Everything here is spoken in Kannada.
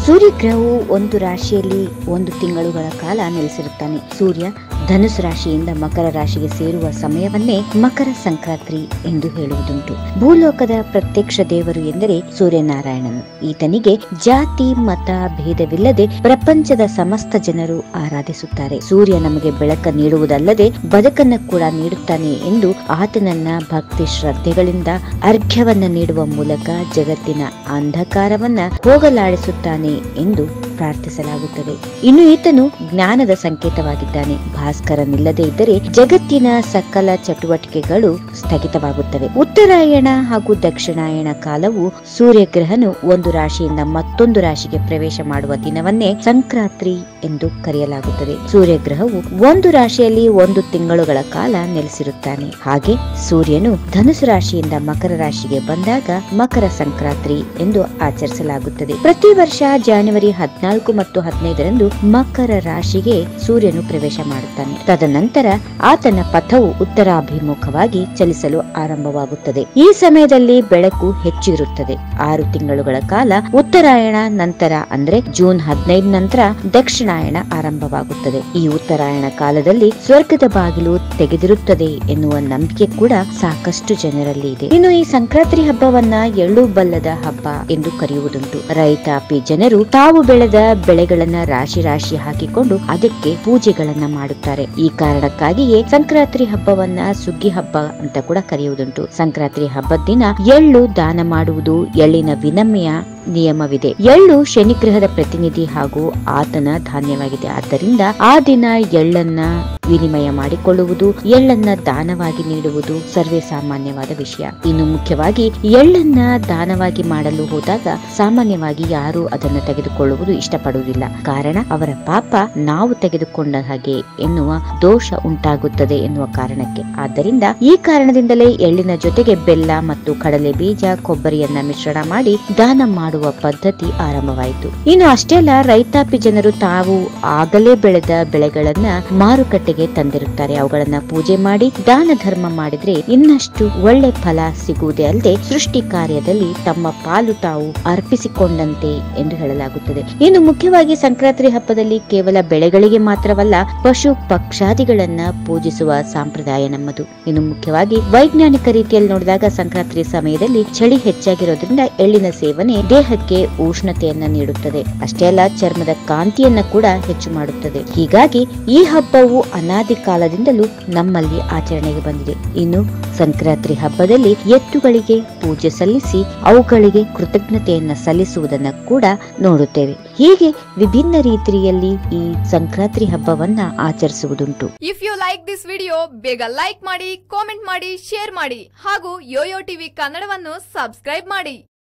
ಸೂರ್ಯಗ್ರಹವು ಒಂದು ರಾಶಿಯಲ್ಲಿ ಒಂದು ತಿಂಗಳುಗಳ ಕಾಲ ನೆಲೆಸಿರುತ್ತಾನೆ ಸೂರ್ಯ ಧನುಸು ರಾಶಿಯಿಂದ ಮಕರ ರಾಶಿಗೆ ಸೇರುವ ಸಮಯವನ್ನೇ ಮಕರ ಸಂಕ್ರಾಂತಿ ಎಂದು ಹೇಳುವುದುಂಟು ಭೂಲೋಕದ ಪ್ರತ್ಯಕ್ಷ ದೇವರು ಎಂದರೆ ಸೂರ್ಯನಾರಾಯಣನು ಈತನಿಗೆ ಜಾತಿ ಮತ ಭೇದವಿಲ್ಲದೆ ಪ್ರಪಂಚದ ಸಮಸ್ತ ಜನರು ಆರಾಧಿಸುತ್ತಾರೆ ಸೂರ್ಯ ನಮಗೆ ಬೆಳಕ ನೀಡುವುದಲ್ಲದೆ ಬದುಕನ್ನು ಕೂಡ ನೀಡುತ್ತಾನೆ ಎಂದು ಆತನನ್ನ ಭಕ್ತಿ ಶ್ರದ್ಧೆಗಳಿಂದ ಅರ್ಘ್ಯವನ್ನ ನೀಡುವ ಮೂಲಕ ಜಗತ್ತಿನ ಅಂಧಕಾರವನ್ನ ಹೋಗಲಾಡಿಸುತ್ತಾನೆ ಎಂದು ಪ್ರಾರ್ಥಿಸಲಾಗುತ್ತದೆ ಇನ್ನು ಈತನು ಜ್ಞಾನದ ಸಂಕೇತವಾಗಿದ್ದಾನೆ ಭಾಸ್ಕರನಿಲ್ಲದೆ ಇದ್ದರೆ ಜಗತ್ತಿನ ಸಕಲ ಚಟುವಟಿಕೆಗಳು ಸ್ಥಗಿತವಾಗುತ್ತವೆ ಉತ್ತರಾಯಣ ಹಾಗೂ ದಕ್ಷಿಣಾಯಣ ಕಾಲವು ಸೂರ್ಯಗ್ರಹನು ಒಂದು ರಾಶಿಯಿಂದ ಮತ್ತೊಂದು ರಾಶಿಗೆ ಪ್ರವೇಶ ಮಾಡುವ ದಿನವನ್ನೇ ಸಂಕ್ರಾಂತಿ ಎಂದು ಕರೆಯಲಾಗುತ್ತದೆ ಸೂರ್ಯಗ್ರಹವು ಒಂದು ರಾಶಿಯಲ್ಲಿ ಒಂದು ತಿಂಗಳುಗಳ ಕಾಲ ನೆಲೆಸಿರುತ್ತಾನೆ ಹಾಗೆ ಸೂರ್ಯನು ಧನುಸು ರಾಶಿಯಿಂದ ಮಕರ ರಾಶಿಗೆ ಬಂದಾಗ ಮಕರ ಸಂಕ್ರಾಂತಿ ಎಂದು ಆಚರಿಸಲಾಗುತ್ತದೆ ಪ್ರತಿ ವರ್ಷ ಜಾನ್ವರಿ ಹದಿನಾಲ್ಕು ಮತ್ತು ಹದಿನೈದರಂದು ಮಕರ ರಾಶಿಗೆ ಸೂರ್ಯನು ಪ್ರವೇಶ ಮಾಡುತ್ತಾನೆ ತದನಂತರ ಆತನ ಪಥವು ಉತ್ತರಾಭಿಮುಖವಾಗಿ ಚಲಿಸಲು ಆರಂಭವಾಗುತ್ತದೆ ಈ ಸಮಯದಲ್ಲಿ ಬೆಳಕು ಹೆಚ್ಚು ಇರುತ್ತದೆ ಆರು ತಿಂಗಳುಗಳ ಕಾಲ ಉತ್ತರಾಯಣ ನಂತರ ಅಂದ್ರೆ ಜೂನ್ ಹದಿನೈದು ನಂತರ ದಕ್ಷಿಣಾಯಣ ಆರಂಭವಾಗುತ್ತದೆ ಈ ಉತ್ತರಾಯಣ ಕಾಲದಲ್ಲಿ ಸ್ವರ್ಗದ ಬಾಗಿಲು ತೆಗೆದಿರುತ್ತದೆ ಎನ್ನುವ ನಂಬಿಕೆ ಕೂಡ ಸಾಕಷ್ಟು ಜನರಲ್ಲಿ ಇದೆ ಇನ್ನು ಈ ಸಂಕ್ರಾಂತಿ ಹಬ್ಬವನ್ನ ಎಳ್ಳು ಬಲ್ಲದ ಹಬ್ಬ ಎಂದು ಕರೆಯುವುದುಂಟು ರೈತಾಪಿ ಜನರು ತಾವು ಬೆಳೆದ ಬೆಳೆಗಳನ್ನ ರಾಶಿ ರಾಶಿ ಹಾಕಿಕೊಂಡು ಅದಕ್ಕೆ ಪೂಜೆಗಳನ್ನ ಮಾಡುತ್ತಾರೆ ಈ ಕಾರಣಕ್ಕಾಗಿಯೇ ಸಂಕ್ರಾಂತಿ ಹಬ್ಬವನ್ನ ಸುಗ್ಗಿ ಹಬ್ಬ ಅಂತ ಕೂಡ ಕರೆಯುವುದುಂಟು ಸಂಕ್ರಾಂತಿ ಹಬ್ಬದ ದಿನ ಎಳ್ಳು ದಾನ ಮಾಡುವುದು ಎಳ್ಳಿನ ವಿನಮ್ಯ ನಿಯಮವಿದೆ ಎಳ್ಳು ಶನಿಗ್ರಹದ ಪ್ರತಿನಿಧಿ ಹಾಗೂ ಆತನ ಧಾನ್ಯವಾಗಿದೆ ಆದ್ದರಿಂದ ಆ ದಿನ ಎಳ್ಳನ್ನ ವಿನಿಮಯ ಮಾಡಿಕೊಳ್ಳುವುದು ಎಳ್ಳನ್ನ ದಾನವಾಗಿ ನೀಡುವುದು ಸರ್ವೇ ಸಾಮಾನ್ಯವಾದ ವಿಷಯ ಇನ್ನು ಮುಖ್ಯವಾಗಿ ಎಳ್ಳನ್ನ ದಾನವಾಗಿ ಮಾಡಲು ಹೋದಾಗ ಸಾಮಾನ್ಯವಾಗಿ ಯಾರು ಅದನ್ನು ತೆಗೆದುಕೊಳ್ಳುವುದು ಇಷ್ಟಪಡುವುದಿಲ್ಲ ಕಾರಣ ಅವರ ಪಾಪ ನಾವು ತೆಗೆದುಕೊಂಡ ಹಾಗೆ ಎನ್ನುವ ದೋಷ ಉಂಟಾಗುತ್ತದೆ ಎನ್ನುವ ಕಾರಣಕ್ಕೆ ಆದ್ದರಿಂದ ಈ ಕಾರಣದಿಂದಲೇ ಎಳ್ಳಿನ ಜೊತೆಗೆ ಬೆಲ್ಲ ಮತ್ತು ಕಡಲೆ ಬೀಜ ಕೊಬ್ಬರಿಯನ್ನ ಮಿಶ್ರಣ ಮಾಡಿ ದಾನ ಮಾಡುವ ಪದ್ಧತಿ ಆರಂಭವಾಯಿತು ಇನ್ನು ಅಷ್ಟೇ ಅಲ್ಲ ರೈತಾಪಿ ಜನರು ತಾವು ಆಗಲೇ ಬೆಳೆದ ಬೆಳೆಗಳನ್ನ ಮಾರುಕಟ್ಟೆಗೆ ತಂದಿರುತ್ತಾರೆ ಅವುಗಳನ್ನ ಪೂಜೆ ಮಾಡಿ ದಾನ ಧರ್ಮ ಮಾಡಿದ್ರೆ ಇನ್ನಷ್ಟು ಒಳ್ಳೆ ಫಲ ಸಿಗುವುದೇ ಅಲ್ಲದೆ ಸೃಷ್ಟಿ ಕಾರ್ಯದಲ್ಲಿ ತಮ್ಮ ಪಾಲು ತಾವು ಅರ್ಪಿಸಿಕೊಂಡಂತೆ ಎಂದು ಹೇಳಲಾಗುತ್ತದೆ ಇನ್ನು ಮುಖ್ಯವಾಗಿ ಸಂಕ್ರಾಂತಿ ಹಬ್ಬದಲ್ಲಿ ಕೇವಲ ಬೆಳೆಗಳಿಗೆ ಮಾತ್ರವಲ್ಲ ಪಶು ಪಕ್ಷಾದಿಗಳನ್ನ ಪೂಜಿಸುವ ಸಂಪ್ರದಾಯ ನಮ್ಮದು ಇನ್ನು ಮುಖ್ಯವಾಗಿ ವೈಜ್ಞಾನಿಕ ರೀತಿಯಲ್ಲಿ ನೋಡಿದಾಗ ಸಂಕ್ರಾಂತಿ ಸಮಯದಲ್ಲಿ ಚಳಿ ಹೆಚ್ಚಾಗಿರೋದ್ರಿಂದ ಎಳ್ಳಿನ ಸೇವನೆ ದೇಹಕ್ಕೆ ಉಷ್ಣತೆಯನ್ನ ನೀಡುತ್ತದೆ ಅಷ್ಟೇ ಅಲ್ಲ ಚರ್ಮದ ಕಾಂತಿಯನ್ನ ಕೂಡ ಹೆಚ್ಚು ಮಾಡುತ್ತದೆ ಹೀಗಾಗಿ ಈ ಹಬ್ಬವು ಅನಾದಿ ಕಾಲದಿಂದಲೂ ನಮ್ಮಲ್ಲಿ ಆಚರಣೆಗೆ ಬಂದಿದೆ ಇನ್ನು ಸಂಕ್ರಾಂತಿ ಹಬ್ಬದಲ್ಲಿ ಎತ್ತುಗಳಿಗೆ ಪೂಜೆ ಸಲ್ಲಿಸಿ ಅವುಗಳಿಗೆ ಕೃತಜ್ಞತೆಯನ್ನ ಸಲ್ಲಿಸುವುದನ್ನ ಕೂಡ ನೋಡುತ್ತೇವೆ ಹೀಗೆ ವಿಭಿನ್ನ ರೀತಿಯಲ್ಲಿ ಈ ಸಂಕ್ರಾಂತಿ ಹಬ್ಬವನ್ನ ಆಚರಿಸುವುದುಂಟು if you like this video ಬೇಗ ಲೈಕ್ ಮಾಡಿ ಕಾಮೆಂಟ್ ಮಾಡಿ ಶೇರ್ ಮಾಡಿ ಹಾಗೂ ಯೋಯೋ ಟಿವಿ ಕನ್ನಡವನ್ನು ಸಬ್ಸ್ಕ್ರೈಬ್ ಮಾಡಿ